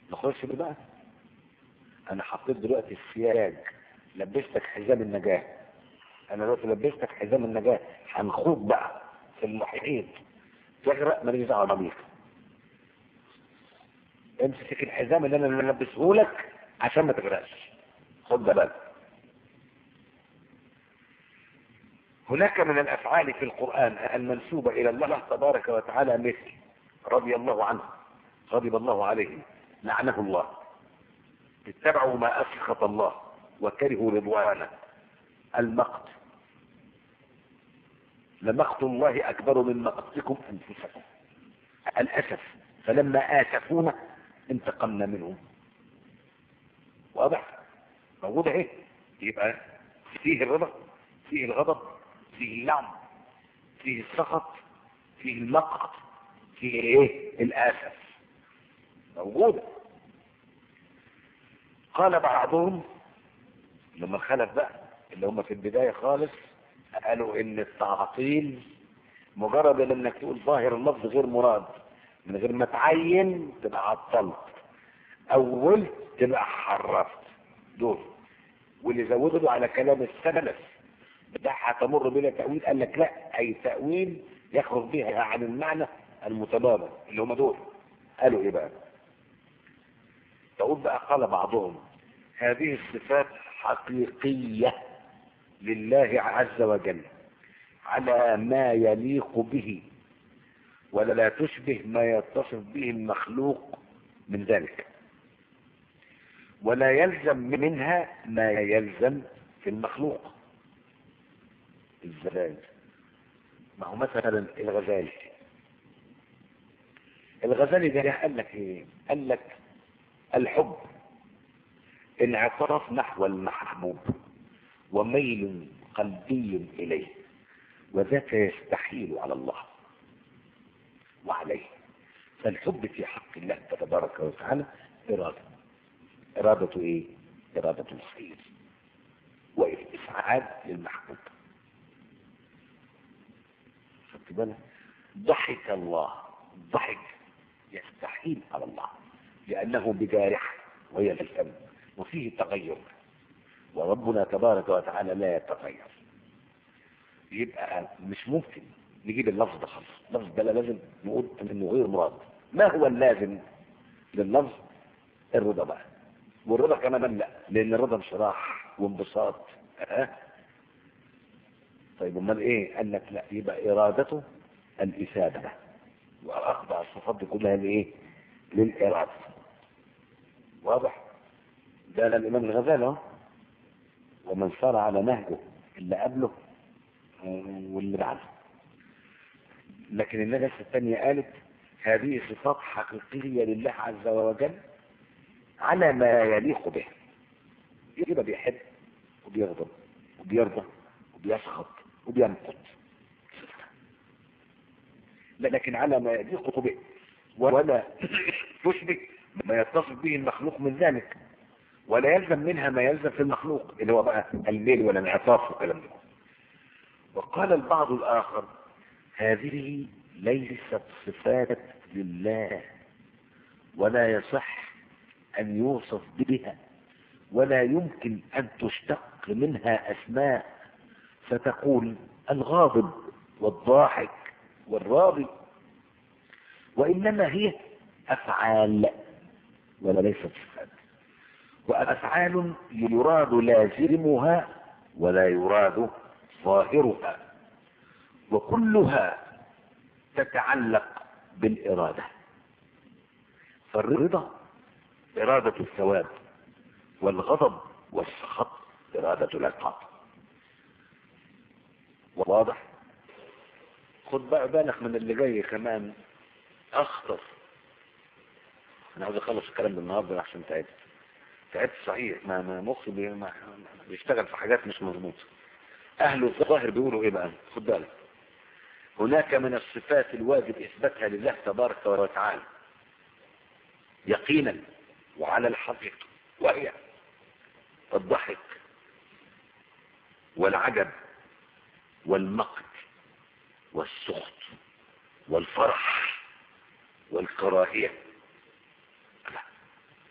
نخش بقى انا حطيت دلوقتي السياج لبستك حزام النجاة انا دلوقتي لبستك حزام النجاة هنخوض بقى في المحيط تغرق ماليش دعوه بيك امسك الحزام اللي انا ملبسه لك عشان ما تغرقش خد ده بالك هناك من الافعال في القران المنسوبه الى الله تبارك وتعالى مثل رضي الله عنه غضب الله عليه لعنه الله اتبعوا ما اسخط الله وكرهوا رضوانه المقت لمقت الله اكبر من مقتكم انفسكم الاسف فلما اسفونا انتقمنا منهم واضح موجود اهي يبقى فيه الرضا فيه الغضب فيه اللعن فيه السخط فيه المقت فيه ايه الاسف موجوده قال بعضهم لما خلف بقى اللي هم في البدايه خالص قالوا ان التعطيل مجرد انك تقول ظاهر اللفظ غير مراد من غير ما تعين تبقى عطلت اول تبقى حرفت دول واللي زودوا على كلام السلف ده هتمر بلا تأويل قال لك لا اي تأويل يخرج بها عن المعنى المتبادل اللي هم دول قالوا ايه بقى تقول بقى قال بعضهم هذه الصفات حقيقية لله عز وجل على ما يليق به ولا لا تشبه ما يتصف به المخلوق من ذلك ولا يلزم منها ما يلزم في المخلوق ازاي ما هو مثلا الغزالي الغزالي ده قال لك ايه قال لك الحب انعطاف نحو المحبوب وميل قلبي اليه وذاك يستحيل على الله وعليه فالحب في حق الله تبارك وتعالى إرادة إرادة إيه؟ إرادة الخير وإسعاد للمحبوب خدت بالك؟ ضحك الله ضحك يستحيل على الله لأنه بجارح وهي الفم وفيه تغير وربنا تبارك وتعالى لا يتغير يبقى مش ممكن نجيب اللفظ ده خالص اللفظ ده لازم نقول انه غير مراد ما هو اللازم لللفظ الرضا بقى والرضا كمان لا لان الرضا انشراح وانبساط أه؟ طيب امال ايه قال لك لا يبقى ارادته الافاده واخضع الصفات دي كلها لايه للاراده واضح ده الامام الغزالي اهو ومن سار على نهجه اللي قبله واللي بعده لكن الناس الثانية قالت هذه صفات حقيقية لله عز وجل على ما يليق به يبقى بيحب وبيغضب وبيرضى وبيسخط وبيمقت لكن على ما يليق به ولا تشبه ما يتصف به المخلوق من ذلك ولا يلزم منها ما يلزم في المخلوق اللي هو بقى الميل والانعطاف والكلام ده وقال البعض الآخر هذه ليست صفات لله ولا يصح أن يوصف بها ولا يمكن أن تشتق منها أسماء فتقول الغاضب والضاحك والراضي وإنما هي أفعال ولا ليست صفات وأفعال يراد لازمها ولا يراد ظاهرها وكلها تتعلق بالإرادة فالرضا إرادة الثواب والغضب والسخط إرادة العقاب واضح خد بقى بالك من اللي جاي كمان أخطر أنا عاوز أخلص الكلام ده النهارده عشان تعبت تعبت صحيح ما ما مخي بي ما بيشتغل في حاجات مش مظبوطه أهل الظاهر بيقولوا إيه بقى خد بالك هناك من الصفات الواجب إثباتها لله تبارك وتعالى يقينا وعلى الحقيقة وهي الضحك والعجب والمقت والسخط والفرح والكراهية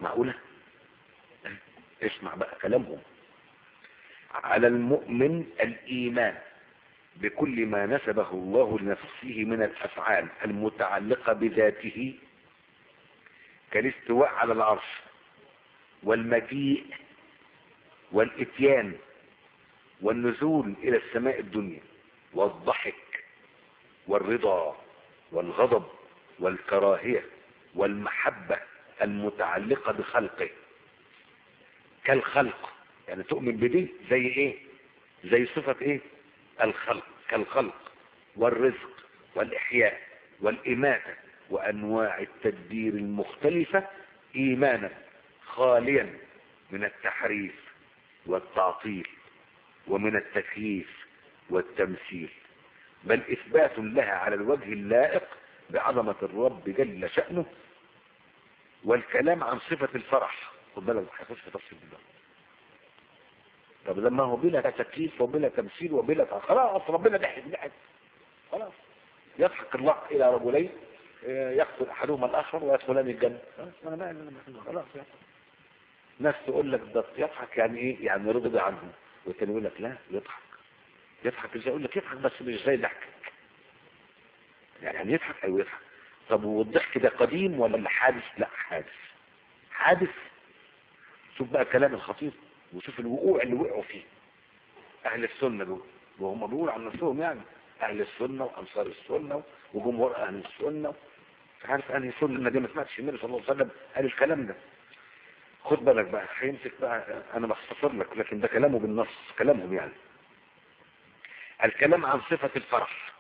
معقولة اسمع بقى كلامهم على المؤمن الإيمان بكل ما نسبه الله لنفسه من الأفعال المتعلقة بذاته كالاستواء على العرش والمجيء والإتيان والنزول إلى السماء الدنيا والضحك والرضا والغضب والكراهية والمحبة المتعلقة بخلقه كالخلق يعني تؤمن بدي زي ايه زي صفة ايه الخلق كالخلق والرزق والإحياء والإماتة وأنواع التدبير المختلفة إيمانا خاليا من التحريف والتعطيل ومن التكييف والتمثيل بل إثبات لها على الوجه اللائق بعظمة الرب جل شأنه والكلام عن صفة الفرح خد بالك هيخش في تفصيل ده طب لما هو بلا تكييف وبلا تمثيل وبلا خلاص ربنا ضحك ضحك خلاص يضحك الله الى رجلين يقتل احدهما الاخر ويدخلان الجنه خلاص انا مالي خلاص يعني ناس تقول لك ده يضحك يعني ايه يعني رضي عنه والتاني يقول لك لا يضحك يضحك ازاي يقول لك يضحك بس مش زي ضحكك يعني يضحك ايوه يضحك طب والضحك ده قديم ولا حادث لا حادث حادث شوف بقى كلام الخطيب وشوف الوقوع اللي وقعوا فيه اهل السنة دول وهم بيقولوا عن نفسهم يعني اهل السنة وانصار السنة وجمهور اهل السنة مش عارف اهل السنة دي ما سمعتش النبي صلى الله عليه وسلم قال الكلام ده خد بالك بقى هيمسك بقى انا بختصر لك لكن ده كلامه بالنص كلامهم يعني الكلام عن صفة الفرح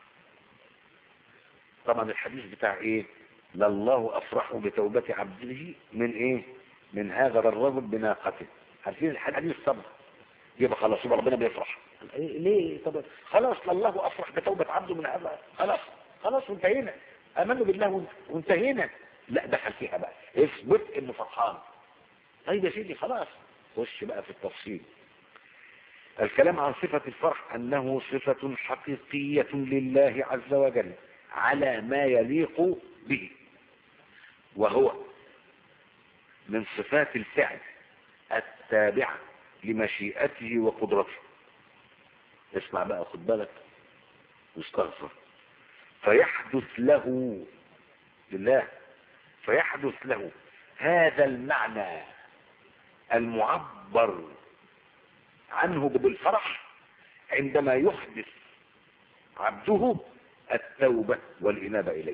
طبعا الحديث بتاع ايه لله افرح بتوبة عبده من ايه من هذا الرجل بناقته عارفين الحديث طبعا يبقى خلاص يبقى ربنا بيفرح إيه ليه طب خلاص لله افرح بتوبة عبده من هذا خلاص خلاص وانتهينا امنوا بالله وانتهينا لا دخل فيها بقى اثبت انه فرحان طيب يا سيدي خلاص خش بقى في التفصيل الكلام عن صفة الفرح أنه صفة حقيقية لله عز وجل على ما يليق به وهو من صفات الفعل التابعة لمشيئته وقدرته اسمع بقى خد بالك واستغفر فيحدث له لله فيحدث له هذا المعنى المعبر عنه بالفرح عندما يحدث عبده التوبة والإنابة إليه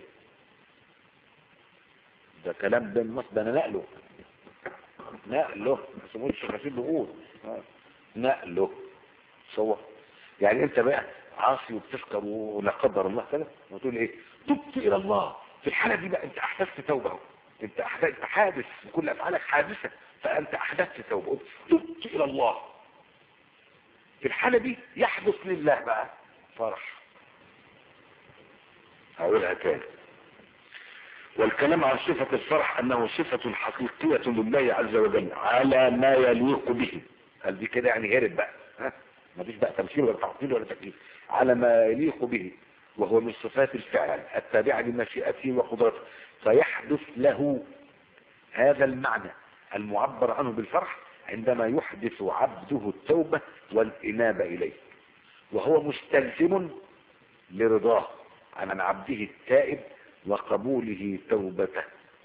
ده كلام بين النص ده أنا نقله نقله سموه الشخصين بيقول نقله صور يعني انت بقى عاصي وبتفكر ولا قدر الله كده وتقول ايه تبت الى الله في الحالة دي بقى انت احدثت توبة انت احدثت حادث كل افعالك حادثة فانت احدثت توبة تبت الى الله في الحالة دي يحدث لله بقى فرح هقولها تاني والكلام عن صفة الفرح انه صفة حقيقية لله عز وجل على ما يليق به قال دي كده يعني هرب بقى ها ما فيش بقى تمثيل ولا تعطيل ولا تكليف على ما يليق به وهو من صفات الفعل التابعة لمشيئته وقدرته فيحدث له هذا المعنى المعبر عنه بالفرح عندما يحدث عبده التوبة والإنابة إليه وهو مستلزم لرضاه عن عبده التائب وقبوله توبته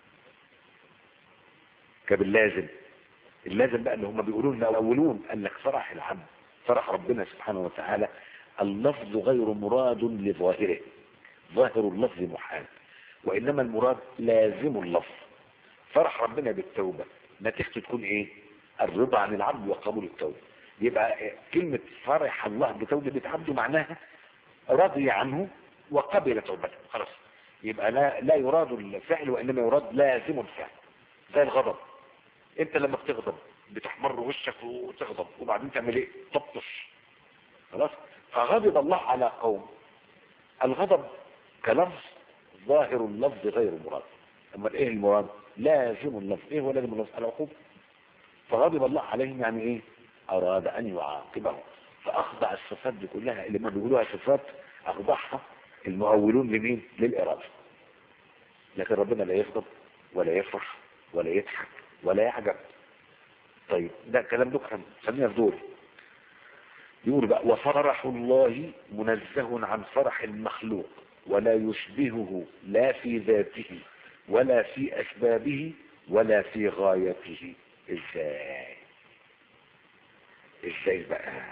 كباللازم اللازم بقى اللي هم بيقولون الأولون قال لك فرح العبد فرح ربنا سبحانه وتعالى اللفظ غير مراد لظاهره ظاهر اللفظ محال وإنما المراد لازم اللفظ فرح ربنا بالتوبة نتيجته تكون ايه الرضا عن العبد وقبول التوبة يبقى كلمة فرح الله بتوبة عبده معناها رضي عنه وقبل توبته خلاص يبقى لا, لا يراد الفعل وإنما يراد لازم الفعل زي الغضب انت لما بتغضب بتحمر وشك وتغضب وبعدين تعمل ايه تبطش خلاص فغضب الله على قوم الغضب كلفظ ظاهر اللفظ غير مراد اما ايه المراد لازم اللفظ ايه هو لازم اللفظ العقوبة فغضب الله عليهم يعني ايه اراد ان يعاقبهم فاخضع الصفات دي كلها اللي ما بيقولوها صفات اخضعها المؤولون لمين للارادة لكن ربنا لا يغضب ولا يفرح ولا يضحك ولا يعجب طيب ده كلام دكتور سميها في دول يقول بقى وفرح الله منزه عن فرح المخلوق ولا يشبهه لا في ذاته ولا في أسبابه ولا في غايته ازاي ازاي بقى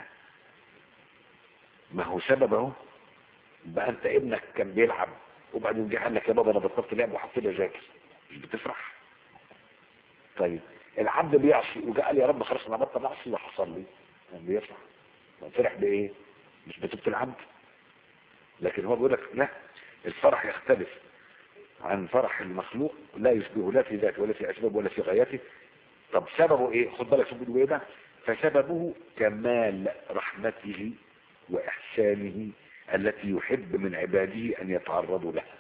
ما هو سبب اهو بقى انت ابنك كان بيلعب وبعدين جه قال لك يا بابا انا بطلت لعب وحطيت له جاكيت مش بتفرح طيب العبد بيعصي وجاء قال يا رب خلاص انا بطل اعصي اللي حصل لي كان بيفرح ما فرح بايه مش بتوبة العبد لكن هو بيقول لك لا الفرح يختلف عن فرح المخلوق لا يشبه لا في ذاته ولا في اسبابه ولا في غايته طب سببه ايه خد بالك شوف بيقول ايه ده فسببه كمال رحمته واحسانه التي يحب من عباده ان يتعرضوا لها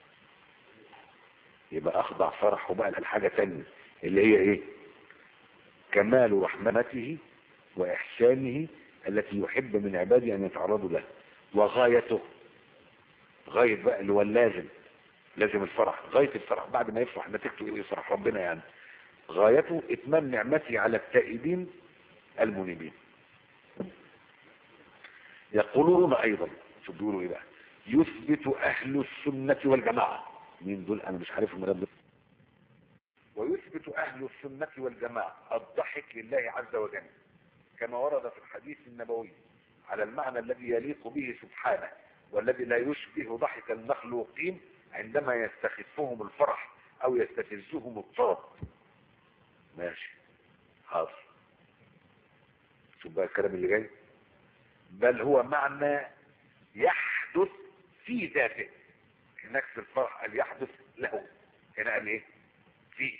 يبقى اخضع فرحه بقى لحاجة تانية اللي هي ايه كمال رحمته واحسانه التي يحب من عباده ان يتعرضوا لها وغايته غاية بقى اللي هو اللازم لازم الفرح غاية الفرح بعد ما يفرح نتيجته يفرح ربنا يعني غايته اتمام نعمته على التائبين المنيبين يقولون ايضا شو بيقولوا ايه بقى يثبت اهل السنة والجماعة مين دول انا مش عارف المراد دول ويثبت اهل السنة والجماعة الضحك لله عز وجل كما ورد في الحديث النبوي على المعنى الذي يليق به سبحانه والذي لا يشبه ضحك المخلوقين عندما يستخفهم الفرح او يستفزهم الطرب ماشي حاضر شوف بقى الكلام اللي جاي بل هو معنى يحدث في ذاته هناك في الفرح قال يحدث له هنا قال ايه في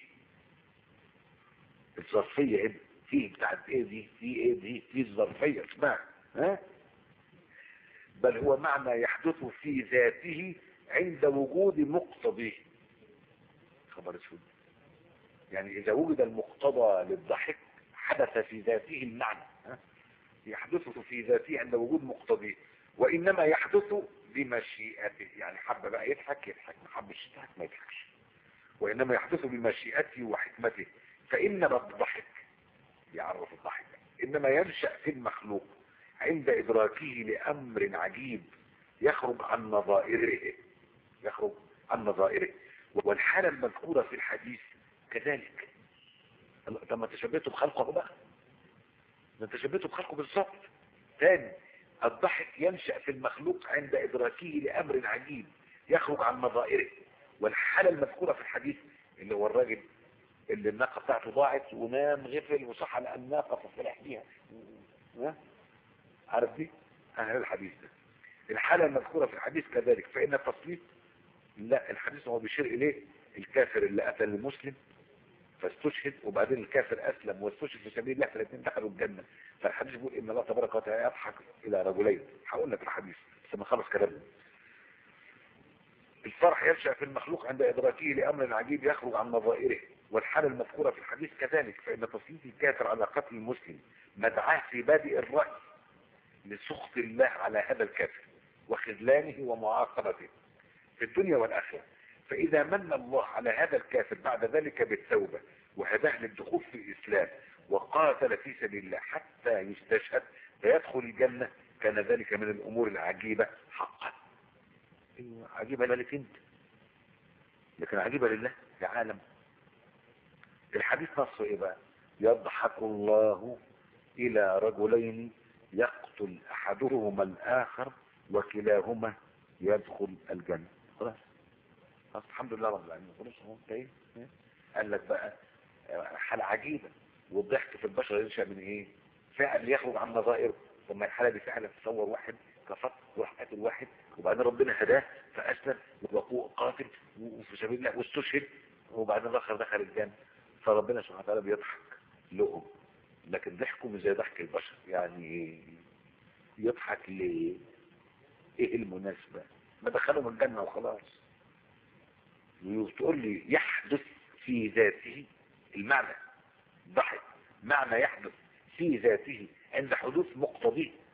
الظرفية هنا في بتاعت ايه دي في ايه دي في الظرفية اسمها ها بل هو معنى يحدث في ذاته عند وجود مقتضيه خبر اسود يعني اذا وجد المقتضى للضحك حدث في ذاته المعنى ها؟ يحدث في ذاته عند وجود مقتضيه وانما يحدث بمشيئته يعني حب بقى يضحك يضحك ما حبش يضحك ما يضحكش وانما يحدث بمشيئته وحكمته فانما الضحك يعرف الضحك انما ينشأ في المخلوق عند ادراكه لامر عجيب يخرج عن نظائره يخرج عن نظائره والحالة المذكورة في الحديث كذلك طب ما تشبهته بخلقه بقى ما انت شبهته بخلقه بالظبط ثاني الضحك ينشأ في المخلوق عند إدراكه لأمر عجيب يخرج عن نظائره والحالة المذكورة في الحديث اللي هو الراجل اللي الناقة بتاعته ضاعت ونام غفل وصح على الناقة ففرح بيها ها؟ عارف دي؟ أهل الحديث ده الحالة المذكورة في الحديث كذلك فإن التصليب لا الحديث هو بيشير إليه الكافر اللي قتل المسلم فاستشهد وبعدين الكافر أسلم واستشهد في سبيل الله فالاثنين دخلوا الجنة فالحديث بيقول إن الله تبارك وتعالى يضحك إلى رجلين هقول لك الحديث بس ما خلص كلامنا الفرح ينشأ في المخلوق عند إدراكه لأمر عجيب يخرج عن نظائره والحالة المذكورة في الحديث كذلك فإن تسليط الكافر على قتل المسلم مدعاه في بادئ الرأي لسخط الله على هذا الكافر وخذلانه ومعاقبته في الدنيا والآخرة فإذا من الله على هذا الكافر بعد ذلك بالتوبة وهداه للدخول في الإسلام وقاتل في سبيل الله حتى يستشهد فيدخل الجنة كان ذلك من الأمور العجيبة حقا أيوة عجيبة لك انت لكن عجيبة لله لعالم الحديث نصه ايه بقى يضحك الله الى رجلين يقتل احدهما الاخر وكلاهما يدخل الجنة خلاص خلاص الحمد لله رب العالمين خلاص اهو ايه قال لك بقى حالة عجيبة والضحك في البشر ينشأ من ايه فعل يخرج عن نظائره ثم الحالة دي فعلا تصور واحد كفر وراح قاتل واحد وبعدين ربنا هداه فاسلم وبقوا قاتل وفي سبيل الله واستشهد وبعدين الاخر دخل الجنة فربنا سبحانه وتعالى بيضحك لهم لكن ضحكوا مش زي ضحك البشر يعني يضحك ليه ايه المناسبة ما دخلهم الجنة وخلاص وتقول لي يحدث في ذاته المعنى ضحك معنى يحدث في ذاته عند حدوث مقتضيه